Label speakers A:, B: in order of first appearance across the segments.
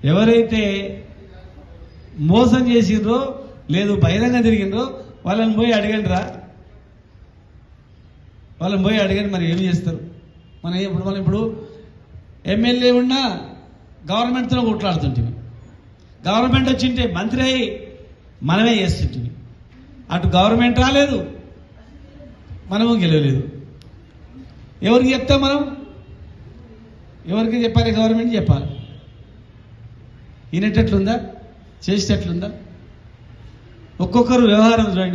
A: ఎవరైతే మోసం చేసిండ్రో లేదు బహిరంగ తిరిగిండ్రో వాళ్ళని పోయి అడగండి రా వాళ్ళని పోయి అడగండి మరి ఏం చేస్తారు మన ఇప్పుడు మనం ఇప్పుడు ఎమ్మెల్యే ఉన్నా గవర్నమెంట్తో కొట్లాడుతుంటివి గవర్నమెంట్ వచ్చింటే మంత్రి అయి మనమే చేస్తుంటివి అటు గవర్నమెంట్ రాలేదు మనము గెలవలేదు ఎవరికి చెప్తాం మనం ఎవరికి చెప్పాలి గవర్నమెంట్ చెప్పాలి వినేటట్లుందా చేసేటట్లుందా ఒక్కొక్కరు వ్యవహారం చూడండి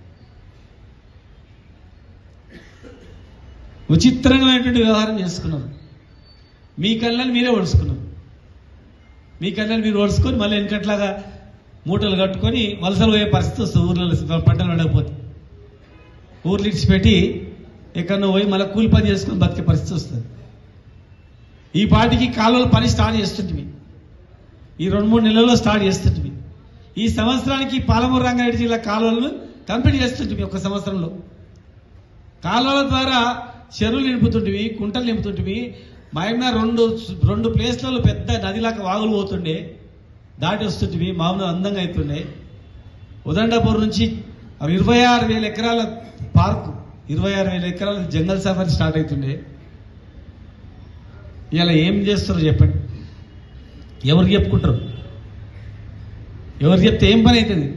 A: విచిత్రమైనటువంటి వ్యవహారం చేసుకున్నారు మీ కళ్ళని మీరే ఒడుచుకున్నారు మీ కళ్ళని మీరు ఒడుచుకొని మళ్ళీ వెనకట్లాగా మూటలు కట్టుకొని వలసలు పోయే పరిస్థితి వస్తుంది ఊర్లలో పంటలు పండకపోతే ఊర్లు ఇడిచిపెట్టి ఎక్కడో పోయి మళ్ళీ కూలి పని చేసుకొని బతికే పరిస్థితి వస్తుంది ఈ పాటికి కాలువల పని స్టార్ట్ చేస్తుంటివి ఈ రెండు మూడు నెలల్లో స్టార్ట్ చేస్తుంటివి ఈ సంవత్సరానికి పాలమూరు రంగారెడ్డి జిల్లా కాలువలను కంప్లీట్ చేస్తుంటివి ఒక సంవత్సరంలో కాలువల ద్వారా చెరువులు నింపుతుంటివి కుంటలు నింపుతుంటివి మాయన్న రెండు రెండు ప్లేస్లలో పెద్ద నదిలాగా వాగులు పోతుండే దాటి వస్తుంటివి మామూలు అందంగా అవుతుండే ఉదండపూర్ నుంచి అవి ఇరవై ఆరు వేల ఎకరాల పార్కు ఇరవై ఆరు వేల ఎకరాల జంగల్ సఫారీ స్టార్ట్ అవుతుండే ఇలా ఏం చేస్తారో చెప్పండి ఎవరికి చెప్పుకుంటారు ఎవరికి చెప్తే ఏం పని అవుతుంది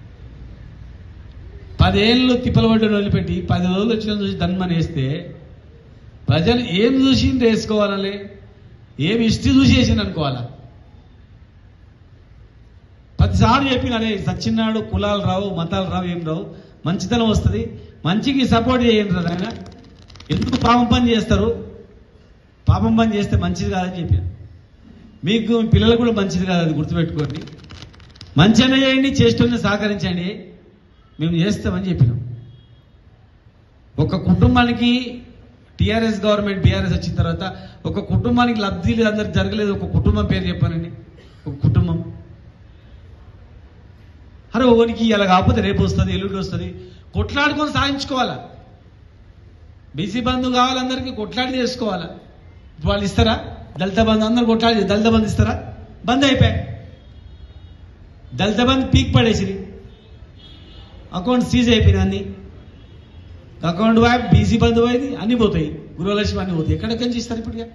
A: పదేళ్ళు తిప్పల పడ్డ వదిలిపెట్టి పది రోజులు వచ్చిన చూసి ధన్మని వేస్తే ప్రజలు ఏం చూసి వేసుకోవాలని ఏం ఇష్టి చూసి వేసింది అనుకోవాలా ప్రతిసారి చెప్పిన అరే సచ్చినాడు కులాలు రావు మతాలు రావు ఏం రావు మంచితనం వస్తుంది మంచికి సపోర్ట్ చేయండి రా నాయన ఎందుకు పాపం పని చేస్తారు పాపం పని చేస్తే మంచిది కాదని చెప్పాను మీకు మీ పిల్లలకు కూడా మంచిది కాదు అది గుర్తుపెట్టుకోండి మంచి అన్న చేయండి చేస్తున్న సహకరించండి మేము చేస్తామని చెప్పినాం ఒక కుటుంబానికి టీఆర్ఎస్ గవర్నమెంట్ బీఆర్ఎస్ వచ్చిన తర్వాత ఒక కుటుంబానికి లబ్ధి లేదు అందరికి జరగలేదు ఒక కుటుంబం పేరు చెప్పానండి ఒక కుటుంబం అరే ఒకరికి ఇలా కాకపోతే రేపు వస్తుంది ఎల్లుండి వస్తుంది కొట్లాడుకొని సాధించుకోవాలా బీసీ బంధు కావాలి అందరికీ కొట్లాడి చేసుకోవాలా ఇప్పుడు వాళ్ళు ఇస్తారా దళిత బంధు అందరు కొట్లాడి దళిత బంధు ఇస్తారా బంద్ అయిపోయాయి దళిత బంధు పీక్ పడేసింది అకౌంట్ సీజ్ అయిపోయినాయి అన్ని అకౌంట్ పోయి బీసీ బంధు పోయింది అన్ని పోతాయి గృహలక్ష్మి అన్ని పోతాయి ఎక్కడెక్కడి నుంచి ఇస్తారు ఇప్పుడు ఇక?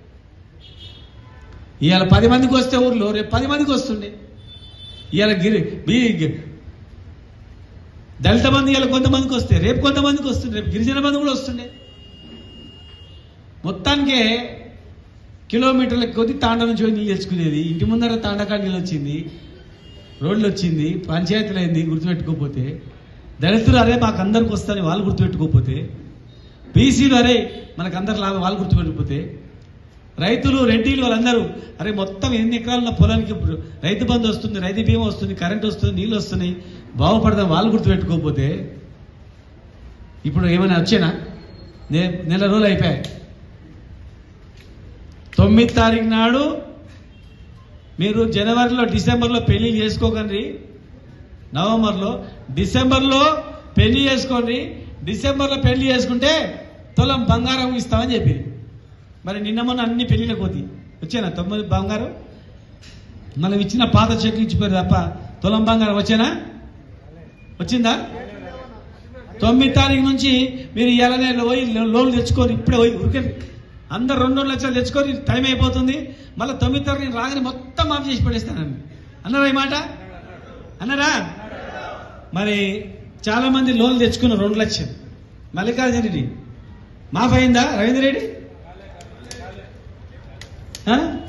A: ఇవాళ పది మందికి వస్తే ఊర్లో రేపు పది మందికి వస్తుండే ఇవాళ గిరి బీ గి- దళిత బంధు ఇవాళ కొంతమందికి వస్తే రేపు కొంతమందికి వస్తుంది రేపు గిరిజన బంధు కూడా వస్తుండే మొత్తానికే కిలోమీటర్ల కొద్ది తాండ నుంచి పోయి నీళ్ళు తెచ్చుకునేది ఇంటి ముందర తాండకా నీళ్ళు వచ్చింది రోడ్లు వచ్చింది పంచాయతీలు అయింది గుర్తుపెట్టుకోకపోతే దళితులు అరే మాకు అందరికి వస్తారని వాళ్ళు గుర్తుపెట్టుకోకపోతే బీసీలు అరే మనకు అందరు లాభం వాళ్ళు గుర్తుపెట్టుకోకపోతే రైతులు రెడ్డిలు వాళ్ళందరూ అరే మొత్తం ఎన్ని ఎకరాలు ఉన్న పొలానికి ఇప్పుడు రైతు బంధు వస్తుంది రైతు బీమా వస్తుంది కరెంట్ వస్తుంది నీళ్ళు వస్తున్నాయి బాగుపడదాం వాళ్ళు గుర్తుపెట్టుకోకపోతే ఇప్పుడు ఏమైనా వచ్చేనా నే- నెల రోజులు అయిపోయాయి తొమ్మిది తారీఖు నాడు మీరు జనవరిలో డిసెంబర్లో పెళ్లి చేసుకోకండి నవంబర్లో డిసెంబర్లో పెళ్లి చేసుకోండి డిసెంబర్లో పెళ్లి చేసుకుంటే తులం బంగారం ఇస్తామని చెప్పి మరి నిన్న మొన్న అన్ని పెళ్లిలకు పోతి వచ్చానా తొమ్మిది బంగారం మనం ఇచ్చిన పాత చెక్లు ఇచ్చిపోయారు తప్ప తులం బంగారం వచ్చానా వచ్చిందా తొమ్మిది తారీఖు నుంచి మీరు ఇలానే పోయి లోన్లు తెచ్చుకొని ఇప్పుడే పోయి ఉరికండి అందరు రెండు రెండు లక్షలు తెచ్చుకొని టైం అయిపోతుంది మళ్ళీ తొమ్మిది తారీఖు రాగానే మొత్తం మాఫ్ చేసి పడేస్తానండి అన్నారా ఈ మాట అన్నారా మరి చాలా మంది లోన్లు తెచ్చుకున్నారు రెండు లక్షలు మల్లికార్జున రెడ్డి మాఫ్ అయిందా రవీంద్ర రెడ్డి ఆ?